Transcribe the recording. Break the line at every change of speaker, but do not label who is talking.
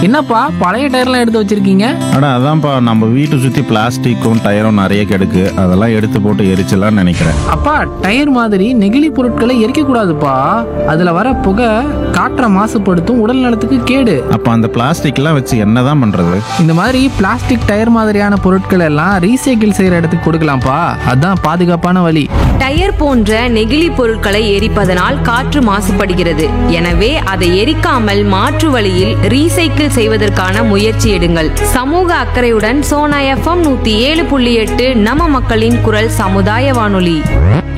என்னப்பா பழைய டயர்லாம் எடுத்து வச்சிருக்கீங்க
அட அதான்ப்பா நம்ம வீட்டை சுற்றி பிளாஸ்டிக்கும் டயரும் நிறைய கிடக்கு அதெல்லாம் எடுத்து போட்டு எரிச்சலாம்னு நினைக்கிறேன்
அப்பா டயர் மாதிரி நெகிழி பொருட்களை எரிக்க கூடாதுப்பா அதுல வர புகை காற்றை மாசுபடுத்தும் உடல் நலத்துக்கு கேடு
அப்போ அந்த பிளாஸ்டிக்லாம் வச்சு என்னதான் பண்ணுறது
இந்த மாதிரி பிளாஸ்டிக் டயர் மாதிரியான பொருட்கள் எல்லாம் ரீசைக்கிள் செய்யற இடத்துக்கு கொடுக்கலாம்ப்பா அதான் பாதுகாப்பான வழி
டயர் போன்ற நெகிழி பொருட்களை எரிப்பதனால் காற்று மாசுபடுகிறது எனவே அதை எரிக்காமல் மாற்று வழியில் ரீசைக்கிள் செய்வதற்கான முயற்சி எடுங்கள் சமூக அக்கறையுடன் சோனா எஃப்எம் நூத்தி ஏழு புள்ளி எட்டு நம்ம மக்களின் குரல் சமுதாய வானொலி